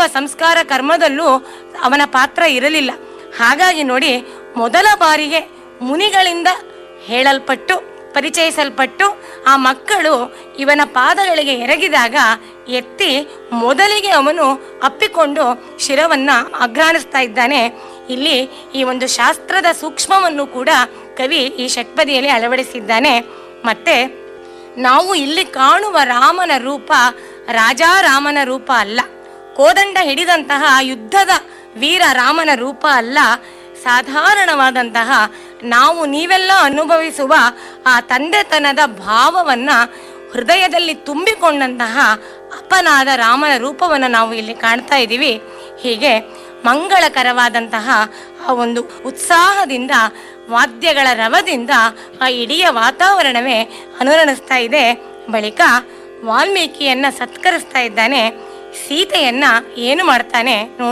ಸಂಸ್ಕಾರ ಕರ್ಮದಲ್ಲೂ ಅವನ ಪಾತ್ರ ಇರಲಿಲ್ಲ ಹಾಗಾಗಿ ನೋಡಿ ಮೊದಲ ಬಾರಿಗೆ ಮುನಿಗಳಿಂದ ಹೇಳಲ್ಪಟ್ಟು ಪರಿಚಯಿಸಲ್ಪಟ್ಟು ಆ ಮಕ್ಕಳು ಇವನ ಪಾದಗಳಿಗೆ ಎರಗಿದಾಗ ಎತ್ತಿ ಮೊದಲಿಗೆ ಅವನು ಅಪ್ಪಿಕೊಂಡು ಶಿರವನ್ನ ಅಗ್ರಾಣಿಸ್ತಾ ಇದ್ದಾನೆ ಇಲ್ಲಿ ಈ ಒಂದು ಶಾಸ್ತ್ರದ ಸೂಕ್ಷ್ಮವನ್ನು ಕೂಡ ಕವಿ ಈ ಷಟ್ಪದಿಯಲ್ಲಿ ಅಳವಡಿಸಿದ್ದಾನೆ ಮತ್ತೆ ನಾವು ಇಲ್ಲಿ ಕಾಣುವ ರಾಮನ ರೂಪ ರಾಜಾರಾಮನ ರೂಪ ಅಲ್ಲ ಕೋದಂಡ ಹಿಡಿದಂತಹ ಯುದ್ಧದ ವೀರ ರಾಮನ ರೂಪ ಅಲ್ಲ ಸಾಧಾರಣವಾದಂತಹ ನಾವು ನೀವೆಲ್ಲ ಅನುಭವಿಸುವ ಆ ತಂದೆತನದ ಭಾವವನ್ನ ಹೃದಯದಲ್ಲಿ ತುಂಬಿಕೊಂಡಂತಹ ಅಪನಾದ ರಾಮನ ರೂಪವನ್ನು ನಾವು ಇಲ್ಲಿ ಕಾಣ್ತಾ ಇದ್ದೀವಿ ಹೀಗೆ ಮಂಗಳಕರವಾದಂತಹ ಆ ಒಂದು ಉತ್ಸಾಹದಿಂದ ವಾದ್ಯಗಳ ರವದಿಂದ ಆ ಇಡೀ ವಾತಾವರಣವೇ ಅನುರಣಿಸ್ತಾ ಇದೆ ಬಳಿಕ ವಾಲ್ಮೀಕಿಯನ್ನ ಸತ್ಕರಿಸ್ತಾ ಇದ್ದಾನೆ ಸೀತೆಯನ್ನ ಏನು ಮಾಡ್ತಾನೆ ನೋಡಿ